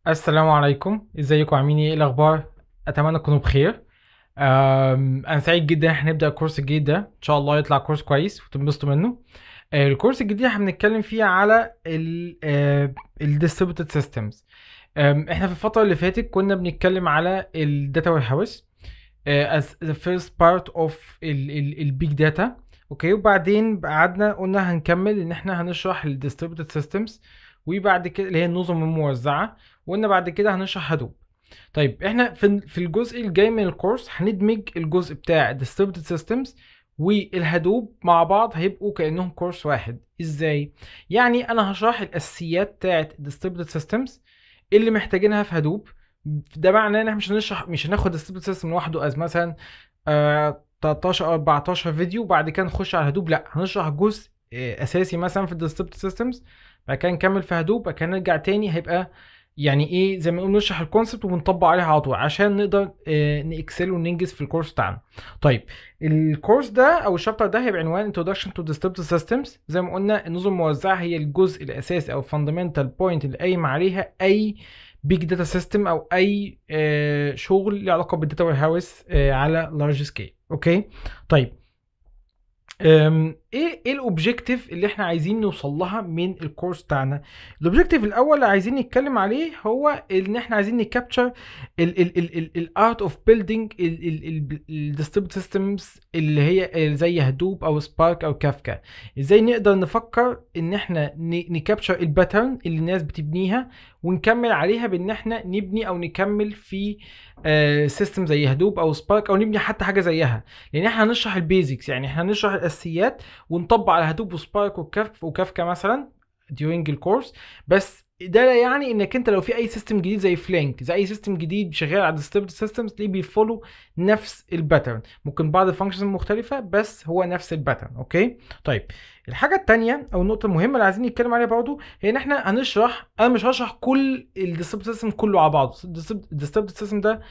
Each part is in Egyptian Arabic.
السلام عليكم ازيكم عاملين ايه إيه الاخبار اتمنى تكونوا بخير أم، انا سعيد جدا ان احنا نبدا الكورس الجديد ده ان شاء الله يطلع كورس كويس وتنبسطوا منه آه، الكورس الجديد احنا بنتكلم فيه على الديستريبيوتد سيستمز احنا في الفتره اللي فاتت كنا بنتكلم على الداتا وير هاوس as the first part of البيج داتا اوكي وبعدين قعدنا قلنا هنكمل ان احنا هنشرح الديستريبيوتد سيستمز وبعد كده اللي هي النظم الموزعه وقلنا بعد كده هنشرح هدوب طيب احنا في في الجزء الجاي من الكورس هندمج الجزء بتاع distributed systems والهدوب مع بعض هيبقوا كانهم كورس واحد ازاي يعني انا هشرح الاساسيات بتاعت distributed systems اللي محتاجينها في هدوب ده معناه ان احنا مش هنشرح مش هناخد distributed system لوحده از مثلا آه 13 او 14 فيديو وبعد كده نخش على هدوب لا هنشرح جزء آه، اساسي مثلا في الديستريبيوتد سيستمز بعد كده نكمل في هدوب بعد كده نرجع تاني هيبقى يعني ايه زي ما نقول نشرح الكونسبت ونطبق عليها على طول عشان نقدر آه، نكسل وننجز في الكورس بتاعنا طيب الكورس ده او الشابتر ده هيبقى عنوان Introduction to Distributed Systems زي ما قلنا النظم الموزعه هي الجزء الاساسي او fundamental point اللي قايم عليها اي بيج داتا سيستم او اي آه، شغل له علاقه بالداتا وير هاوس على لارج سكيل اوكي طيب أم، ايه ايه الاوبجيكتيف اللي احنا عايزين نوصل لها من الكورس بتاعنا الاوبجيكتيف الاول اللي عايزين نتكلم عليه هو ان احنا عايزين نكابتشر الارت اوف بيلدينج الديستريبيوتد سيستمز اللي هي زي هدوب او سبارك او كافكا ازاي نقدر نفكر ان احنا نكابتشر الباترن اللي الناس بتبنيها ونكمل عليها بان احنا نبني او نكمل في سيستم زي هدوب او سبارك او نبني حتى حاجه زيها لان احنا هنشرح البيزكس يعني احنا هنشرح الاساسيات ونطبق على هدوب وسبارك وكاف وكافكا مثلا during الكورس بس ده لا يعني انك انت لو في اي سيستم جديد زي فلانك زي اي سيستم جديد شغال على ديستريبيوتد سيستمز تلاقيه بيفولو نفس الباترن ممكن بعض الفانكشنز مختلفه بس هو نفس الباترن اوكي طيب الحاجه الثانيه او النقطه المهمه اللي عايزين نتكلم عليها برضه هي ان احنا هنشرح انا مش هشرح كل الديستريبيوتد سيستم كله على بعضه الديستريبيوتد سيستم ده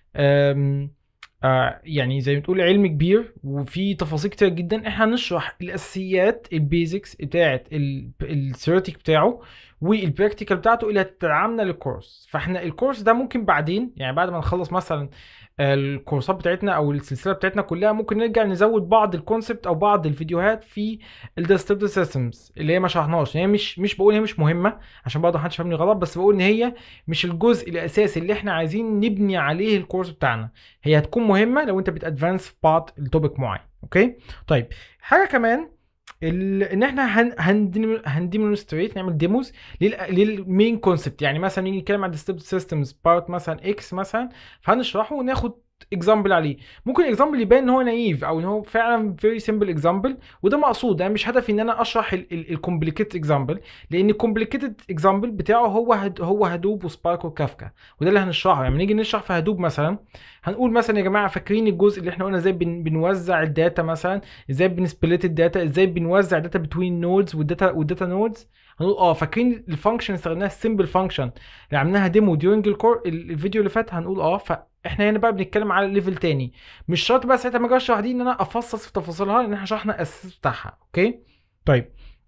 أم، آه يعني زي ما تقول علم كبير وفي تفاصيل كتير جدا احنا هنشرح الاساسيات البيزكس بتاعت الثيوريتيك بتاعه والبراكتيكال بتاعته اللي هتدعمنا للكورس فاحنا الكورس ده ممكن بعدين يعني بعد ما نخلص مثلا الكورسات بتاعتنا او السلسله بتاعتنا كلها ممكن نرجع نزود بعض الكونسبت او بعض الفيديوهات في الديستريبيوتد سيستمز اللي هي ما شرحناش هي مش مش بقول هي مش مهمه عشان برضه محدش فاهمني غلط بس بقول ان هي مش الجزء الاساسي اللي احنا عايزين نبني عليه الكورس بتاعنا هي هتكون مهمه لو انت بتادفانس في بعض التوبيك معين اوكي طيب حاجه كمان ال... ان احنا هن... هنديم... هنديمونستريت نعمل ديموز لل... للمين كونسبت يعني مثلا نيجي نتكلم عن ديستريبيوتد سيستمز بارت مثلا اكس مثلا فهنشرحه وناخد اكزامبل عليه ممكن اكزامبل يبان ان هو نايف او ان هو فعلا فيري سمبل اكزامبل وده مقصود انا مش هدفي ان انا اشرح الكومبليكيتد اكزامبل لان الكومبليكيتد اكزامبل بتاعه هو هد... هو هدوب وسبارك وكافكا وده اللي هنشرحه يعني لما نيجي نشرح في هدوب مثلا هنقول مثلا يا جماعه فاكرين الجزء اللي احنا قلنا ازاي بن... بنوزع الداتا مثلا ازاي بنسبليت الداتا ازاي بنوزع داتا بتوين نودز والداتا والداتا نودز هنقول اه فاكرين الفانكشن اللي استخدمناها السمبل فانكشن اللي عملناها ديمو ديورنج الكور الفيديو اللي فات هنقول اه فاحنا هنا بقى بنتكلم على ليفل تاني مش شرط بقى ساعتها ما اجي اشرح دي ان انا افصص في تفاصيلها لان احنا شرحنا الاساس بتاعها اوكي طيب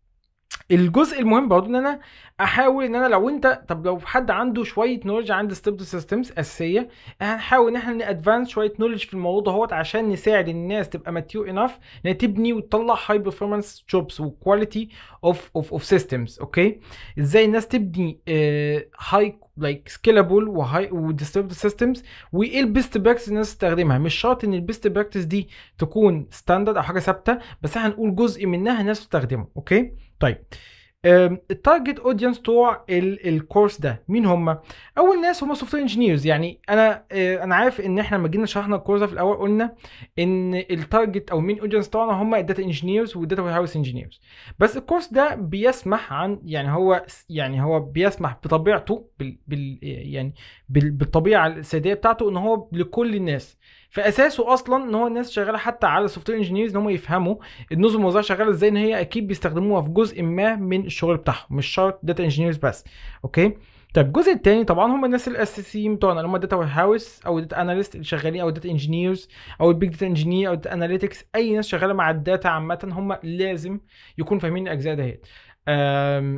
الجزء المهم برضه ان انا احاول ان انا لو انت طب لو حد عنده شويه نولج عن ديستريبيوتد سيستمز اساسيه هنحاول ان احنا نادفانس شويه نولج في الموضوع دوت عشان نساعد الناس تبقى ماتيور انف انها تبني وتطلع هاي بيرفورمانس جوبز وكواليتي اوف اوف اوف سيستمز اوكي ازاي الناس تبني هاي لايك سكيلابل وهاي وديستريبيوتد سيستمز وايه البيست براكتس الناس تستخدمها مش شرط ان البيست براكتس دي تكون ستاندرد او حاجه ثابته بس احنا هنقول جزء منها الناس تستخدمه اوكي طيب أم، التارجت اودينس بتوع ال- الكورس ده مين هم اول ناس هم سوفت وير انجينيرز يعني انا آه، انا عارف ان احنا لما جينا شرحنا الكورس ده في الاول قلنا ان التارجت او المين اودينس بتوعنا هم الداتا انجينيرز والداتا وير هاوس انجينيرز بس الكورس ده بيسمح عن يعني هو يعني هو بيسمح بطبيعته بال, بال يعني بال بالطبيعه الساديه بتاعته ان هو لكل الناس فاساسه اصلا ان هو الناس شغاله حتى على سوفت وير انجينيرز ان هم يفهموا النظم الموزعه شغاله ازاي ان هي اكيد بيستخدموها في جزء ما من الشغل بتاعهم مش شرط داتا انجينيرز بس اوكي طيب الجزء الثاني طبعا هم الناس الاساسيين بتوعنا اللي هم الداتا وير هاوس او الداتا اناليست اللي شغالين او الداتا انجينيرز او البيج داتا انجينير او الداتا اناليتكس اي ناس شغاله مع الداتا عامه هم لازم يكونوا فاهمين الاجزاء ديت أم،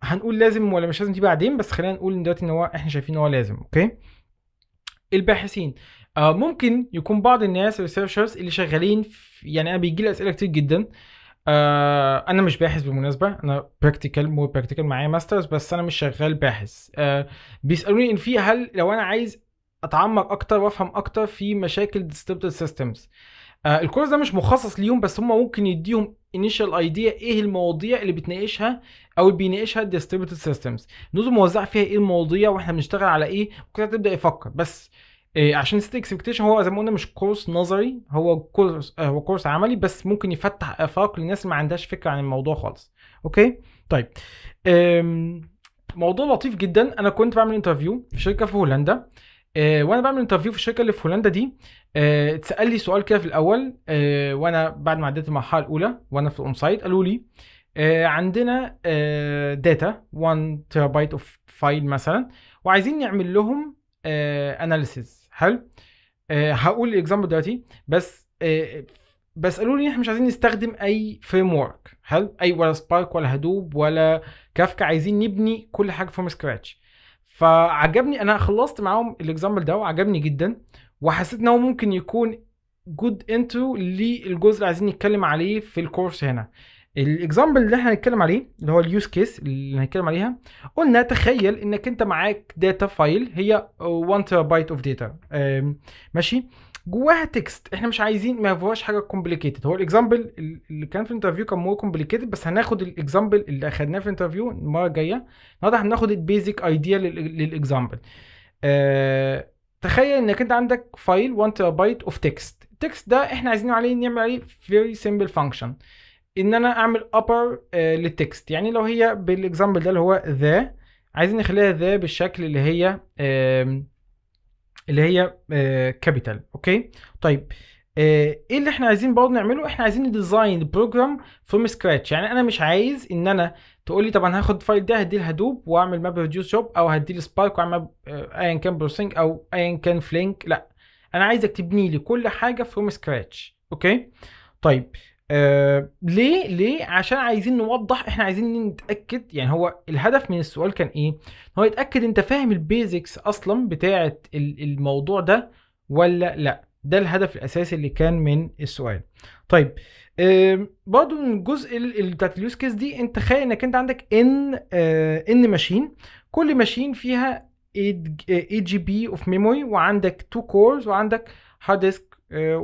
هنقول لازم ولا مش لازم دي بعدين بس خلينا نقول دلوقتي ان هو احنا شايفين ان هو لازم اوكي الباحثين آه ممكن يكون بعض الناس الريسيرشرز اللي شغالين في يعني انا بيجي لي اسئله كتير جدا آه انا مش باحث بالمناسبه انا براكتيكال مو براكتيكال معايا ماسترز بس انا مش شغال باحث آه بيسالوني ان في هل لو انا عايز اتعمق اكتر وافهم اكتر في مشاكل distributed systems آه الكورس ده مش مخصص ليهم بس هم ممكن يديهم initial idea ايه المواضيع اللي بتناقشها او اللي بيناقشها distributed systems نظم موزعه فيها ايه المواضيع واحنا بنشتغل على ايه ممكن تبدا يفكر بس إيه عشان ست اكسبكتيشن هو زي ما قلنا مش كورس نظري هو كورس آه هو كورس عملي بس ممكن يفتح افاق للناس اللي ما عندهاش فكره عن الموضوع خالص اوكي طيب أم، موضوع لطيف جدا انا كنت بعمل انترفيو في شركه في هولندا أه وانا بعمل انترفيو في الشركه اللي في هولندا دي أه، اتسال لي سؤال كده في الاول أه وانا بعد ما عديت المرحله الاولى وانا في الاون سايت قالوا لي أه عندنا داتا 1 تيرا بايت اوف فايل مثلا وعايزين نعمل لهم اناليسيز حلو أه هقول الاكزامبل دلوقتي بس أه بس قالوا لي احنا مش عايزين نستخدم اي فريم ورك حلو اي ولا سبارك ولا هدوب ولا كافكا عايزين نبني كل حاجه فروم سكراتش فعجبني انا خلصت معاهم الاكزامبل ده وعجبني جدا وحسيت ان هو ممكن يكون جود انترو للجزء اللي عايزين نتكلم عليه في الكورس هنا الاكزامبل اللي احنا هنتكلم عليه اللي هو اليوز كيس اللي هنتكلم عليها قلنا تخيل انك انت معاك داتا فايل هي 1 تيرا بايت اوف داتا ماشي جواها تكست احنا مش عايزين ما فيهاش حاجه كومبليكيتد هو الاكزامبل اللي كان في الانترفيو كان مور كومبليكيتد بس هناخد الاكزامبل اللي اخدناه في الانترفيو المره الجايه النهارده هناخد البيزك ايديا للاكزامبل أه تخيل انك انت عندك فايل 1 تيرا بايت اوف تكست التكست ده احنا عايزين عليه نعمل عليه فيري سيمبل فانكشن ان انا اعمل upper آه للتكست يعني لو هي بالاكزامبل ده اللي هو ذا عايزين نخليها ذا بالشكل اللي هي آه اللي هي كابيتال اوكي طيب آه ايه اللي احنا عايزين برضه نعمله احنا عايزين نديزاين بروجرام فروم سكراتش يعني انا مش عايز ان انا تقول لي طب انا هاخد الفايل ده هديه الهدوب واعمل ماب ريديوس جوب او هديه السبارك واعمل ايا كان بروسينج او ايا كان فلينك لا انا عايزك تبني لي كل حاجه فروم سكراتش اوكي طيب آه ليه ليه عشان عايزين نوضح احنا عايزين نتاكد يعني هو الهدف من السؤال كان ايه هو يتاكد انت فاهم البيزكس اصلا بتاعه الموضوع ده ولا لا ده الهدف الاساسي اللي كان من السؤال طيب آه برضو من الجزء بتاعت اليوز كيس دي انت تخيل انك انت عندك ان آه ان ماشين كل ماشين فيها 8 جي بي اوف ميموري وعندك 2 كورز وعندك هارد ديسك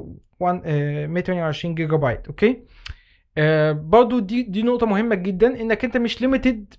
128 جيجا بايت اوكي آه برضو دي دي نقطة مهمة جدا انك انت مش ليميتد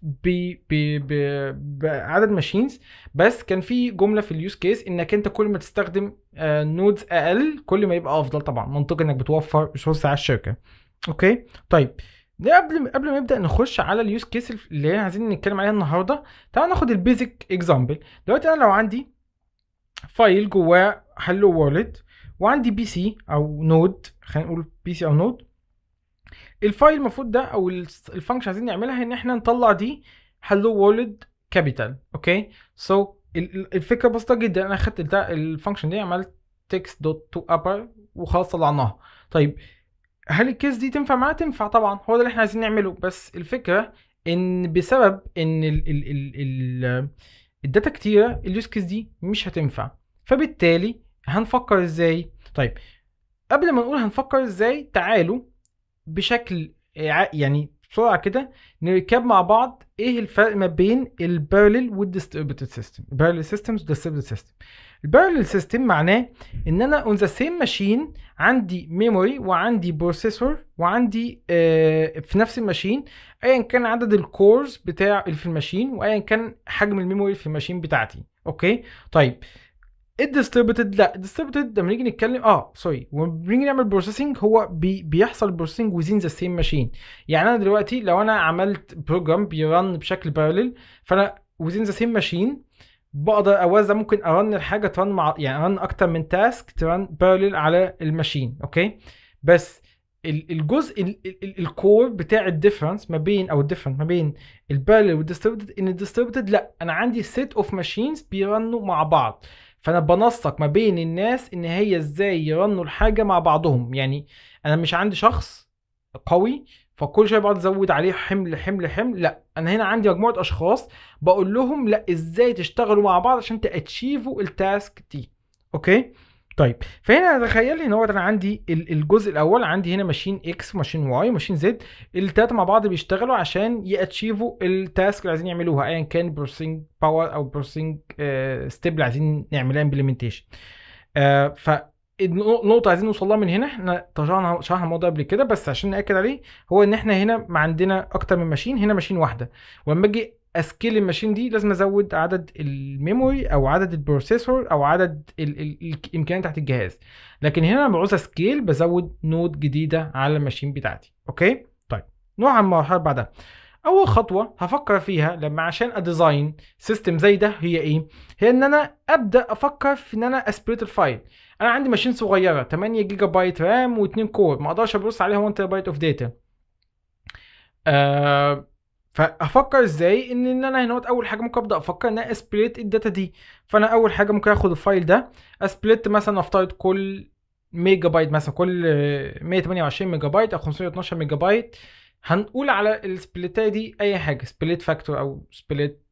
بعدد ماشينز بس كان في جملة في اليوز كيس انك انت كل ما تستخدم آه نودز اقل كل ما يبقى افضل طبعا منطقي انك بتوفر ريسورس على الشركة اوكي طيب ده قبل قبل ما نبدا نخش على اليوز كيس اللي احنا عايزين نتكلم عليها النهارده تعال ناخد البيزك اكزامبل دلوقتي انا لو عندي فايل جواه هلو وورلد وعندي بي سي او نود خلينا نقول بي سي او نود الفايل المفروض ده او الفانكشن عايزين نعملها ان احنا نطلع دي هلو وورلد كابيتال اوكي سو الفكره بسيطه جدا انا خدت الفانكشن دي عملت تكست دوت تو ابر وخلاص طلعناها طيب هل الكيس دي تنفع معاها تنفع طبعا هو ده اللي احنا عايزين نعمله بس الفكره ان بسبب ان ال ال ال ال الداتا كتيره اليوز كيس دي مش هتنفع فبالتالي هنفكر ازاي طيب قبل ما نقول هنفكر ازاي تعالوا بشكل يعني بسرعه كده نركب مع بعض ايه الفرق ما بين البارلل والديستريبيوتد سيستم البارلل سيستمز والديستريبيوتد سيستم البارلل سيستم معناه ان انا اون ذا سيم ماشين عندي ميموري وعندي بروسيسور وعندي آه في نفس الماشين ايا كان عدد الكورز بتاع اللي في الماشين وايا كان حجم الميموري في الماشين بتاعتي اوكي طيب الديستريبيوتد لا الديستريبيوتد لما نيجي نتكلم اه سوري لما بنيجي نعمل بروسيسنج هو بي بيحصل بروسيسنج وزين ذا سيم ماشين يعني انا دلوقتي لو انا عملت بروجرام بيرن بشكل بارلل فانا وزين ذا سيم ماشين بقدر اوزع ممكن ارن الحاجه ترن مع يعني ارن اكتر من تاسك ترن بارلل على الماشين اوكي بس الجزء الكور بتاع الديفرنس ما بين او الديفرنس ما بين البارلل والديستريبيوتد ان الديستريبيوتد لا انا عندي سيت اوف ماشينز بيرنوا مع بعض فانا بنسق ما بين الناس ان هي ازاي يرنوا الحاجه مع بعضهم يعني انا مش عندي شخص قوي فكل شويه بقعد ازود عليه حمل حمل حمل لا انا هنا عندي مجموعه اشخاص بقول لهم لا ازاي تشتغلوا مع بعض عشان تاتشيفوا التاسك دي اوكي طيب فهنا تخيل هنا هو انا عندي ال- الجزء الاول عندي هنا ماشين اكس وماشين واي وماشين زد التلاته مع بعض بيشتغلوا عشان ياتشيفوا التاسك اللي عايزين يعملوها ايا كان بروسينج باور او بروسينج ستيب اللي عايزين نعملها امبلمنتيشن ف النقطة عايزين نوصل لها من هنا احنا شرحنا شرحنا الموضوع قبل كده بس عشان ناكد عليه هو ان احنا هنا ما عندنا اكتر من ماشين هنا ماشين واحدة ولما اجي اسكيل الماشين دي لازم ازود عدد الميموري او عدد البروسيسور او عدد ال- ال- الامكانيات بتاعت الجهاز لكن هنا لما بعوز اسكيل بزود نود جديدة على الماشين بتاعتي اوكي طيب نروح على المرحلة اللي بعدها اول خطوه هفكر فيها لما عشان اديزاين سيستم زي ده هي ايه هي ان انا ابدا افكر في ان انا اسبريت الفايل انا عندي ماشين صغيره 8 جيجا بايت رام و2 كور ما اقدرش ابص عليها 1 تيرا بايت اوف داتا آه فافكر ازاي ان ان انا هنا اول حاجه ممكن ابدا افكر ان انا اسبليت الداتا دي فانا اول حاجه ممكن اخد الفايل ده اسبليت مثلا افترض كل ميجا بايت مثلا كل آه، 128 ميجا بايت او 512 ميجا بايت هنقول على السبليتايه دي اي حاجه سبليت فاكتور او سبليت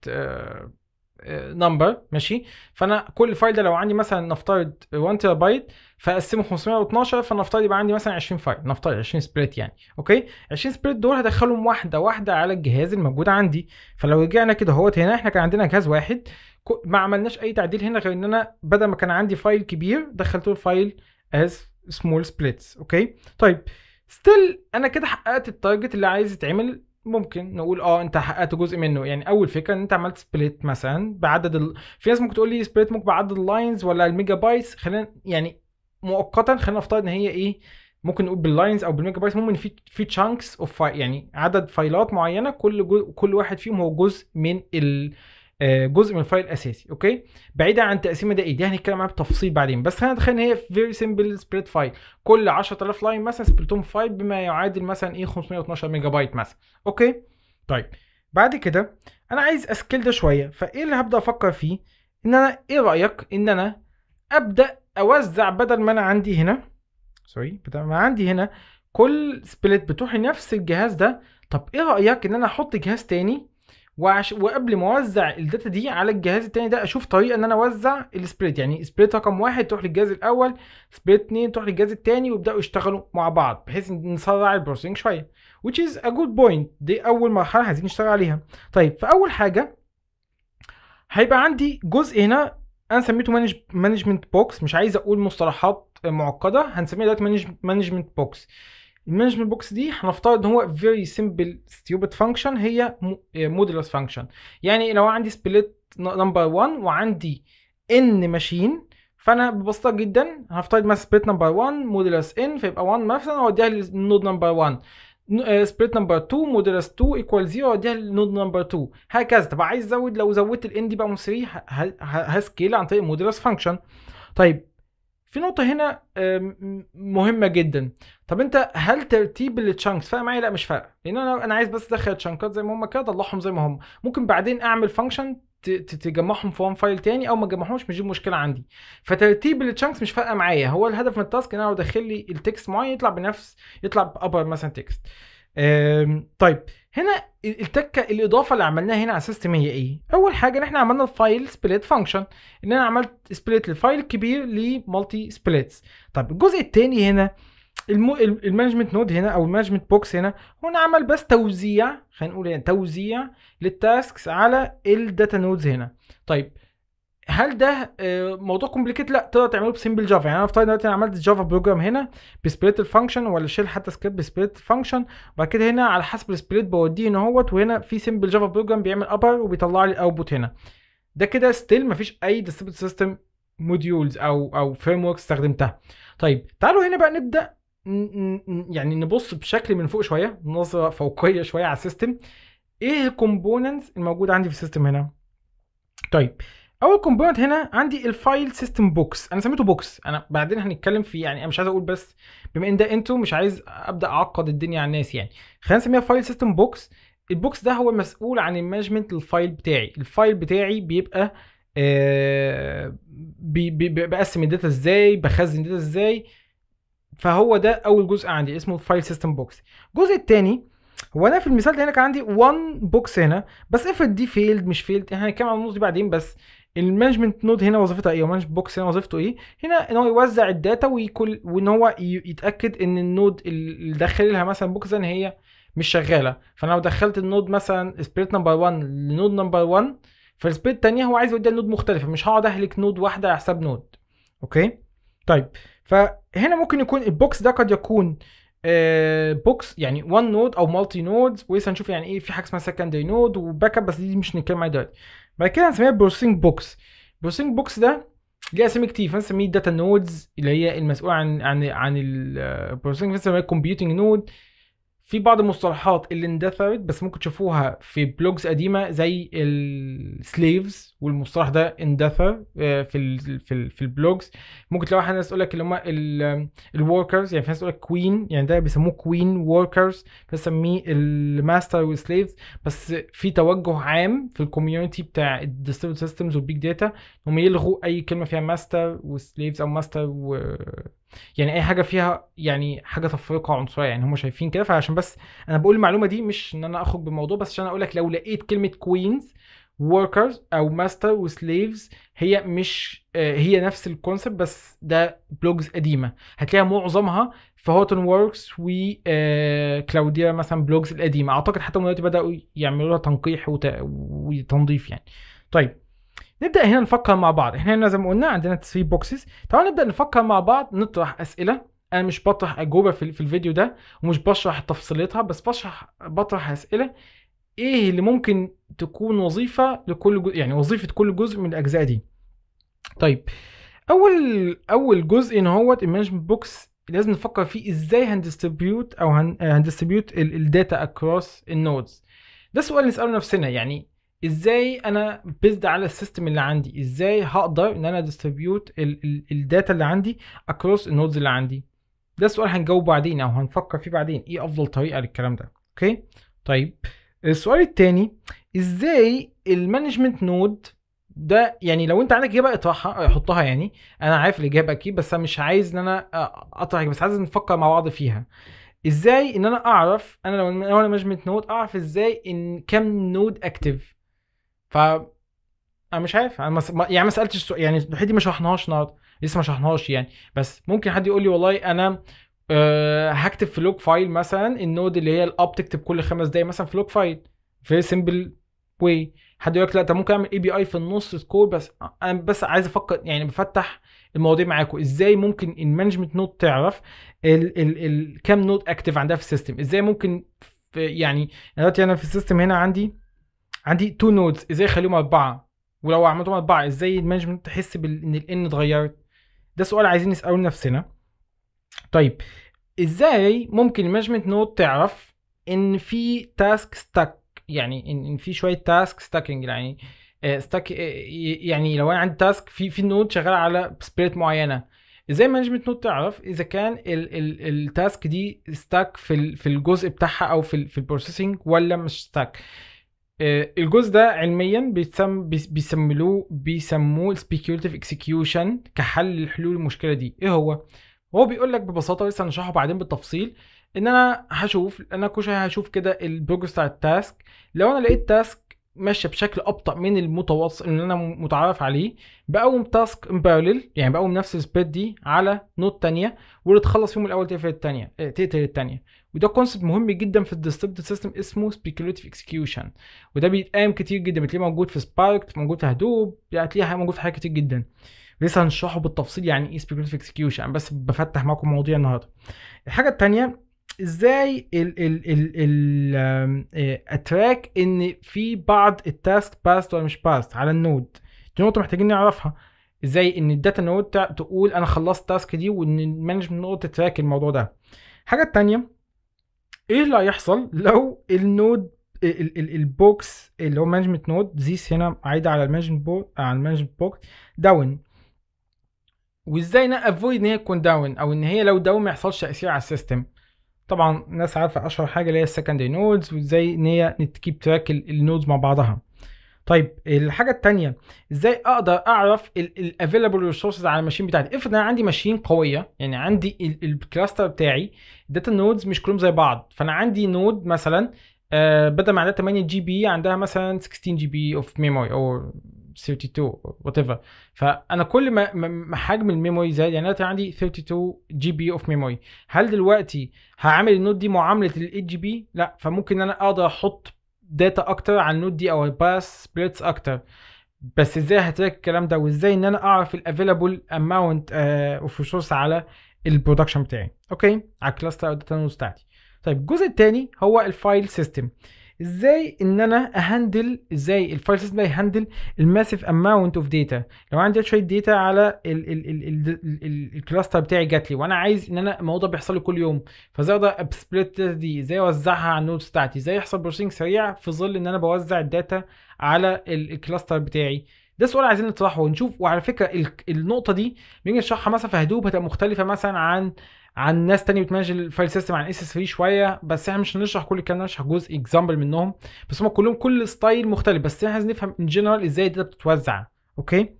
نمبر ماشي فانا كل فايل ده لو عندي مثلا نفترض 1 تيرا بايت فاقسمه 512 فنفترض يبقى عندي مثلا 20 فايل نفترض 20 سبليت يعني اوكي 20 سبليت دول هدخلهم واحده واحده على الجهاز الموجود عندي فلو رجعنا كده اهوت هنا احنا كان عندنا جهاز واحد كو- ما عملناش اي تعديل هنا غير ان انا بدل ما كان عندي فايل كبير دخلته الفايل از سمول سبليتس اوكي طيب ستيل انا كده حققت التارجت اللي عايز يتعمل ممكن نقول اه انت حققت جزء منه يعني اول فكره ان انت عملت سبليت مثلا بعدد ال... في ناس ممكن تقول لي سبليت ممكن بعدد اللاينز ولا الميجا بايتس خلينا يعني مؤقتا خلينا نفترض ان هي ايه ممكن نقول باللاينز او بالميجا بايتس ممكن في في تشانكس اوف فايل يعني عدد فايلات معينه كل جو... كل واحد فيهم هو جزء من ال آه، جزء من الفايل الاساسي اوكي بعيدا عن التقسيمه ده ايه دي هنتكلم عنها بالتفصيل بعدين بس خلينا نتخيل ان هي فيري سمبل سبليت فايل كل 10000 لاين مثلا سبلتهم فايل بما يعادل مثلا ايه 512 ميجا بايت مثلا اوكي طيب بعد كده انا عايز اسكيل ده شويه فايه اللي هبدا افكر فيه ان انا ايه رايك ان انا ابدا اوزع بدل ما انا عندي هنا سوري بدل ما عندي هنا كل سبليت بتروح لنفس الجهاز ده طب ايه رايك ان انا احط جهاز تاني وعش... وقبل ما اوزع الداتا دي على الجهاز التاني ده اشوف طريقه ان انا اوزع السبليت يعني سبليت رقم واحد تروح للجهاز الاول سبليت اتنين تروح للجهاز التاني ويبداوا يشتغلوا مع بعض بحيث إن نسرع البروسيسنج شويه which is a good point دي اول مرحله عايزين نشتغل عليها طيب فاول حاجه هيبقى عندي جزء هنا انا سميته مانج مانجمنت بوكس مش عايز اقول مصطلحات معقده هنسميها دلوقتي مانجمنت بوكس المانجمنت بوكس دي هنفترض ان هو very simple stupid function هي مودولس فانكشن يعني لو عندي سبليت نمبر 1 وعندي ان ماشين فانا ببساطه جدا هفترض مثلا سبليت نمبر 1 مودولس ان فيبقى 1 مثلا اوديها للنود نمبر 1 سبليت نمبر 2 مودولس 2 ايكوال 0 اوديها للنود نمبر 2 هكذا طب عايز ازود لو زودت الان دي بقى من 3 ه- ه- هسكيل عن طريق مودولس فانكشن طيب في نقطة هنا آم، مهمة جدا طب انت هل ترتيب التشانكس فارق معايا لا مش فارقة لان انا انا عايز بس ادخل التشانكات زي ما هم كده اطلعهم زي ما هم ممكن بعدين اعمل فانكشن تجمعهم في وان فايل تاني او ما تجمعهمش مش دي مشكلة عندي فترتيب التشانكس مش فارقة معايا هو الهدف من التاسك ان انا لو داخل لي التكست معين يطلع بنفس يطلع بابر مثلا تكست طيب هنا التكه الاضافه اللي عملناها هنا على السيستم هي ايه؟ اول حاجه ان احنا عملنا الفايل سبليت فانكشن ان انا عملت سبليت للفايل الكبير لمالتي سبليتس طب الجزء الثاني هنا المو... المانجمنت نود هنا او المانجمنت بوكس هنا هو انا عمل بس توزيع خلينا نقول يعني توزيع للتاسكس على الداتا نودز هنا طيب هل ده آه، موضوع كومبليكيت لا تقدر تعمله بسمبل جافا يعني انا افترض دلوقتي انا عملت جافا بروجرام هنا بسبليت الفانكشن ولا شيل حتى سكريبت بسبليت الفانكشن وبعد كده هنا على حسب السبليت بوديه هنا اهوت وهنا في سمبل جافا بروجرام بيعمل ابر وبيطلع لي الاوتبوت هنا ده كده ستيل مفيش اي ديستريبيوت سيستم موديولز او او فريم ورك استخدمتها طيب تعالوا هنا بقى نبدا ن- ن- يعني نبص بشكل من فوق شويه نظره فوقيه شويه على السيستم ايه الكومبوننتس الموجوده عندي في السيستم هنا طيب اول كومبوننت هنا عندي الفايل سيستم بوكس انا سميته بوكس انا بعدين هنتكلم فيه يعني انا مش عايز اقول بس بما ان ده انتو مش عايز ابدا اعقد الدنيا على الناس يعني خلينا نسميها فايل سيستم بوكس البوكس ده هو المسؤول عن المانجمنت للفايل بتاعي الفايل بتاعي بيبقى آه بي بي بي- بقسم الداتا ازاي بخزن الداتا ازاي فهو ده اول جزء عندي اسمه فايل سيستم بوكس الجزء الثاني هو انا في المثال ده هنا كان عندي 1 بوكس هنا بس افرض دي فيلد مش فيلد احنا هنتكلم عن النقطه دي بعدين بس المانجمنت نود هنا وظيفتها ايه والمانجمنت بوكس هنا وظيفته ايه هنا ان هو يوزع الداتا ويكل وان هو ي- يتاكد ان النود اللي داخل لها مثلا بوكس ان هي مش شغاله فانا لو دخلت النود مثلا سبريت نمبر 1 لنود نمبر 1 فالسبريت الثانيه هو عايز يوديها لنود مختلفه مش هقعد اهلك نود واحده على حساب نود اوكي طيب فهنا ممكن يكون البوكس ده قد يكون آه، بوكس يعني 1 نود او مالتي نودز ولسه هنشوف يعني ايه في حاجه اسمها سكندري نود وباك اب بس دي مش هنتكلم عليها دلوقتي بعد كده هنسميها بروسيسنج بوكس بروسيسنج بوكس ده ليه اسامي كتير فنسميه داتا نودز اللي هي المسؤوله عن عن عن البروسيسنج فنسميها كومبيوتنج نود في بعض المصطلحات اللي اندثرت بس ممكن تشوفوها في بلوجز قديمه زي السليفز والمصطلح ده اندثر في ال في ال في البلوجز ممكن تلاقوا ناس تقول لك اللي هم الوركرز يعني في ناس تقول لك كوين يعني ده بيسموه كوين وركرز بنسميه الماستر والسليفز بس في توجه عام في الكوميونتي بتاع الديستريبيوت سيستمز والبيج داتا هم يلغوا اي كلمه فيها ماستر وسليفز او ماستر و يعني اي حاجه فيها يعني حاجه تفرقه عنصريه يعني هم شايفين كده فعشان بس انا بقول المعلومه دي مش ان انا اخرج بالموضوع بس عشان اقول لك لو لقيت كلمه كوينز وركرز او ماستر وسليفز هي مش آه، هي نفس الكونسيبت بس ده بلوجز قديمه هتلاقيها معظمها في هوتن ووركس وكلاوديا مثلا بلوجز القديمه اعتقد حتى هم دلوقتي بداوا يعملوا لها تنقيح وت- وتنظيف يعني طيب نبدا هنا نفكر مع بعض احنا هنا زي ما قلنا عندنا 3 بوكسز تعالوا نبدا نفكر مع بعض نطرح اسئله انا مش بطرح اجوبه في, في الفيديو ده ومش بشرح تفصيلاتها بس بشرح بطرح اسئله ايه اللي ممكن تكون وظيفه لكل جزء يعني وظيفه كل جزء من الاجزاء دي طيب اول اول جزء ان هو المانجمنت بوكس لازم نفكر فيه ازاي هندستريبيوت او هن- هندستريبيوت الداتا اكروس النودز ده سؤال نساله نفسنا يعني ازاي انا بيزد على السيستم اللي عندي ازاي هقدر ان انا ديستريبيوت الداتا اللي عندي اكروس النودز اللي عندي ده سؤال هنجاوبه بعدين او هنفكر فيه بعدين ايه افضل طريقه للكلام ده اوكي طيب السؤال التاني ازاي المانجمنت نود ده يعني لو انت عندك اجابه اطرحها حطها يعني انا عارف الاجابه اكيد بس انا مش عايز ان انا اطرح بس عايز نفكر مع بعض فيها ازاي ان انا اعرف انا لو لو انا مانجمنت نود اعرف ازاي ان كام نود اكتف ف انا مش عارف انا مس... ما- يعني ما سالتش السؤال يعني الحته دي ما شرحناهاش النهارده لسه ما شرحناهاش يعني بس ممكن حد يقول لي والله انا أه هكتب في لوج فايل مثلا النود اللي هي الاب تكتب كل خمس دقايق مثلا في لوج فايل في سمبل واي حد يقول لك لا انت ممكن اعمل اي بي اي في النص سكور بس انا بس عايز افكر يعني بفتح المواضيع معاكم ازاي ممكن المانجمنت نود تعرف ال ال ال كام نود اكتف عندها في السيستم ازاي ممكن في يعني دلوقتي انا في السيستم هنا عندي عندي تو نودز ازاي اخليهم اربعه ولو عملتهم اربعه ازاي المانجمنت تحس بال- ان الان اتغيرت ده سؤال عايزين نساله لنفسنا طيب ازاي ممكن المانجمنت نود تعرف ان في تاسك ستاك يعني ان إن في شويه تاسك ستاكينج يعني ستاك يعني لو انا عندي تاسك في في نود شغال على سبريت معينه ازاي مانجمنت نود تعرف اذا كان التاسك دي ستاك في ال- في الجزء بتاعها او في ال- في البروسيسنج ولا مش ستاك آه، الجزء ده علميا بيسم بيس- بيسملوه بيسموه speculative execution كحل لحلول المشكله دي ايه هو هو بيقول لك ببساطه لسه هنشرحه بعدين بالتفصيل ان انا هشوف انا كل شويه هشوف كده البروجرس بتاع التاسك لو انا لقيت تاسك ماشيه بشكل ابطا من المتوسط اللي انا متعرف عليه بقوم تاسك ان بارلل يعني بقوم نفس السبريد دي على نوت تانية واللي تخلص فيهم الاول تقفل التانية اه، تقتل التانية وده كونسيبت مهم جدا في الديستريبيوتد سيستم اسمه speculative execution وده بيتقام كتير جدا بتلاقيه موجود في سبارك موجود في هدوب يعني هتلاقيه موجود في حاجات كتير جدا لسه هنشرحه بالتفصيل يعني ايه speculative execution أنا بس بفتح معاكم مواضيع النهارده الحاجه التانية ازاي ال ال ال ال آم، آه، اتراك ان في بعض التاسك باست ولا مش باست على النود دي نقطه محتاجين نعرفها ازاي ان الداتا نود تع- تقول انا خلصت التاسك دي وان المانجمنت نود تتراك الموضوع ده الحاجه التانية ايه اللي هيحصل لو النود ال- ال- ال- البوكس اللي هو مانجمنت نود زيس هنا عايده على المانجمنت بوك على المانجمنت بوكس داون وازاي انا افويد ان هي تكون داون او ان هي لو داون ما يحصلش تاثير على السيستم طبعا الناس عارفه اشهر حاجه اللي هي السكندري نودز وازاي ان هي تكيب تراك النودز مع بعضها طيب الحاجه التانية ازاي اقدر اعرف الافيلابل ريسورسز على الماشين بتاعتي افرض انا عندي ماشين قويه يعني عندي الكلاستر بتاعي الداتا نودز مش كلهم زي بعض فانا عندي نود مثلا آه بدل ما عندها 8 جي بي عندها مثلا 16 جي بي اوف ميموري او 32 وات ايفر فانا كل ما ما حجم الميموري زاد يعني انا عندي 32 جي بي اوف ميموري هل دلوقتي هعمل النود دي معامله ال 8 جي بي لا فممكن انا اقدر احط داتا اكتر على النود دي او باس سبليتس اكتر بس ازاي هتلاقي الكلام ده وازاي ان انا اعرف الافيلابل اماونت اوف ريسورس على البرودكشن بتاعي اوكي على الكلاستر او الداتا نودز بتاعتي طيب الجزء الثاني هو الفايل سيستم ازاي ان انا اهندل ازاي الفايل سيستم ده يهندل الماسيف اماونت اوف داتا لو عندي شويه داتا على الكلاستر بتاعي جات لي وانا عايز ان انا الموضوع بيحصل لي كل يوم فازاي اقدر ابسبليت دي ازاي اوزعها على النودز بتاعتي ازاي يحصل بروسيسنج سريع في ظل ان انا بوزع الداتا على الكلاستر بتاعي ده سؤال عايزين نطرحه ونشوف وعلى فكره النقطه دي بنيجي نشرحها مثلا في هدوب هتبقى مختلفه مثلا عن عن ناس تانية بتمانج الفايل سيستم عن اس اس 3 شويه بس احنا مش هنشرح كل الكلام نشرح جزء اكزامبل منهم بس هم كلهم كل ستايل مختلف بس احنا عايزين نفهم ان جنرال ازاي الداتا بتتوزع اوكي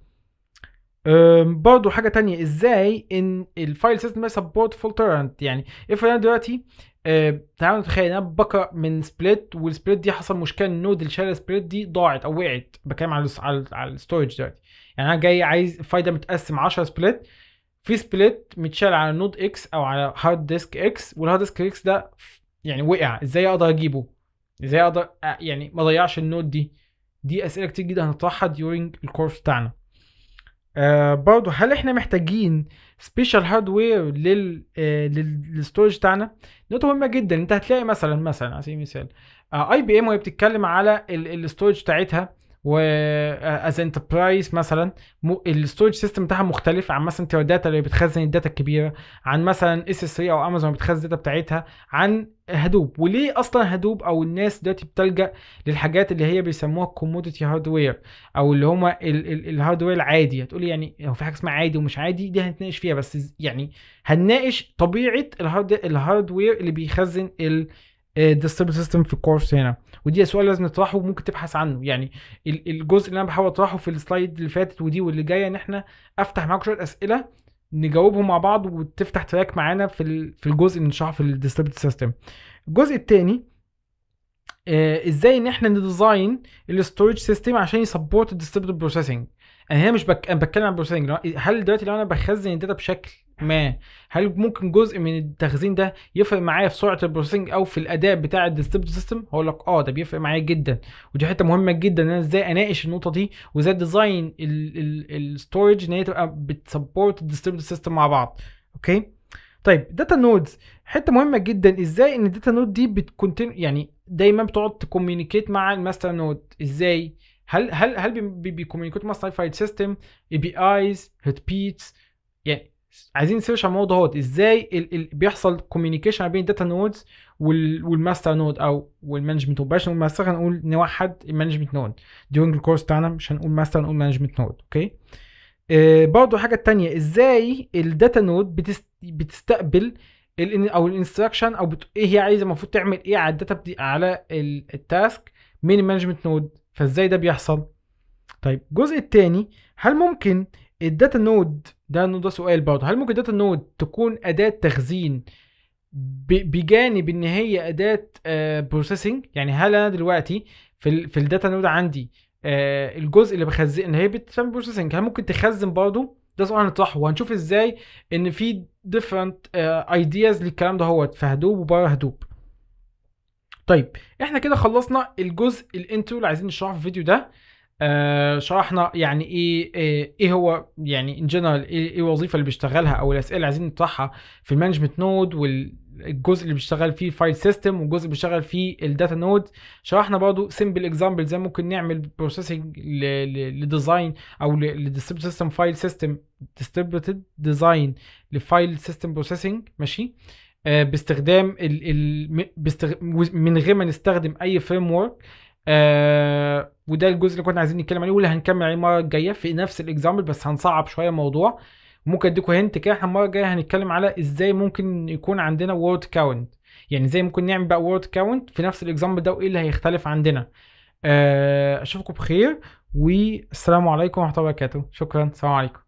برضه حاجه تانية ازاي ان الفايل سيستم سبورت فول تورنت يعني افرض انا دلوقتي أه تعالوا نتخيل انا بقرا من سبليت والسبليت دي حصل مشكله النود اللي شايل السبليت دي ضاعت او وقعت بتكلم على على, على الستورج دلوقتي يعني انا جاي عايز الفايل متقسم 10 سبليت في سبليت متشال على نود اكس او على هارد ديسك اكس والهارد ديسك اكس ده يعني وقع ازاي اقدر اجيبه ازاي اقدر يعني ما اضيعش النود دي دي اسئله كتير جدا هنطرحها ديورنج الكورس بتاعنا آه برضه هل احنا محتاجين سبيشال هاردوير لل آه للستورج بتاعنا نقطه مهمه جدا انت هتلاقي مثلا مثلا على سبيل المثال اي بي ام وهي بتتكلم على الستورج بتاعتها و از انتربرايز مثلا الستورج سيستم بتاعها مختلف عن مثلا تير داتا اللي بتخزن الداتا الكبيره عن مثلا اس اس 3 او امازون بتخزن الداتا بتاعتها عن هدوب وليه اصلا هدوب او الناس دلوقتي بتلجا للحاجات اللي هي بيسموها كوموديتي هاردوير او اللي هما الهاردوير العادي هتقولي يعني هو في حاجه اسمها عادي ومش عادي دي هنتناقش فيها بس يعني هنناقش طبيعه الهاردوير اللي بيخزن ال الديستريبيوت سيستم في الكورس هنا ودي سؤال لازم نطرحه وممكن تبحث عنه يعني الجزء اللي انا بحاول اطرحه في السلايد اللي فاتت ودي واللي جايه ان احنا افتح معاكم شويه اسئله نجاوبهم مع بعض وتفتح تراك معانا في في الجزء اللي نشرحه في الديستريبيوت سيستم الجزء الثاني آه ازاي ان احنا نديزاين الستورج سيستم عشان يسبورت الديستريبيوت بروسيسنج انا هنا مش بك... انا بتكلم عن بروسيسنج هل دلوقتي لو انا بخزن الداتا بشكل ما هل ممكن جزء من التخزين ده يفرق معايا في سرعه البروسيسنج او في الاداء بتاع الديستريبيوت سيستم هقول لك اه ده بيفرق معايا جدا ودي حته مهمه جدا ان انا ازاي اناقش النقطه دي وازاي ديزاين الستورج ان هي تبقى بتسبورت الديستريبيوت سيستم مع بعض اوكي طيب داتا نودز حته مهمه جدا ازاي ان الداتا نود دي بتكونتين يعني دايما بتقعد تكوميونيكيت مع الماستر نود ازاي هل هل هل بيكوميونيكيت مع فايل سيستم اي بي ايز هيت بيتس يعني عايزين نسيرش على الموضوع دوت ازاي ال ال بيحصل كوميونيكيشن ما بين الداتا نودز والماستر نود او والمانجمنت نود بلاش نقول ماستر هنقول نوحد المانجمنت نود ديورنج الكورس بتاعنا مش هنقول ماستر نقول مانجمنت نود اوكي آه برضه حاجه تانية ازاي الداتا نود بتست بتستقبل ال او الانستراكشن او بت... ايه هي عايزه المفروض تعمل ايه على الداتا على التاسك من المانجمنت نود فازاي ده بيحصل طيب الجزء الثاني هل ممكن الداتا نود ده ده سؤال برضه هل ممكن الداتا نود تكون اداه تخزين بجانب ان هي اداه بروسيسنج يعني هل انا دلوقتي في ال في الداتا نود عندي آه الجزء اللي بخزن ان هي بتعمل بروسيسنج هل ممكن تخزن برضه ده سؤال هنطرحه وهنشوف ازاي ان في ديفرنت ايدياز للكلام ده هو في هدوب وبره هدوب طيب احنا كده خلصنا الجزء الانترو اللي عايزين نشرحه في الفيديو ده آه شرحنا يعني ايه ايه, إيه هو يعني ان جنرال ايه, إيه الوظيفه اللي بيشتغلها او الاسئله اللي عايزين نطرحها في المانجمنت نود والجزء اللي بيشتغل فيه الفايل سيستم والجزء اللي بيشتغل فيه الداتا نود شرحنا برضو سيمبل اكزامبل زي ممكن نعمل بروسيسنج لديزاين او لديستريبيوت سيستم فايل سيستم ديستريبيوتد ديزاين لفايل سيستم بروسيسنج ماشي آه باستخدام ال ال باستغ... من غير ما نستخدم اي فريم ورك آه وده الجزء اللي كنا عايزين نتكلم عليه واللي هنكمل عليه المره الجايه في نفس الاكزامبل بس هنصعب شويه الموضوع ممكن اديكم هنت كده احنا المره الجايه هنتكلم على ازاي ممكن يكون عندنا وورد كاونت يعني ازاي ممكن نعمل بقى وورد كاونت في نفس الاكزامبل ده وايه اللي هيختلف عندنا آه، اشوفكم بخير والسلام عليكم ورحمه الله وبركاته شكرا السلام عليكم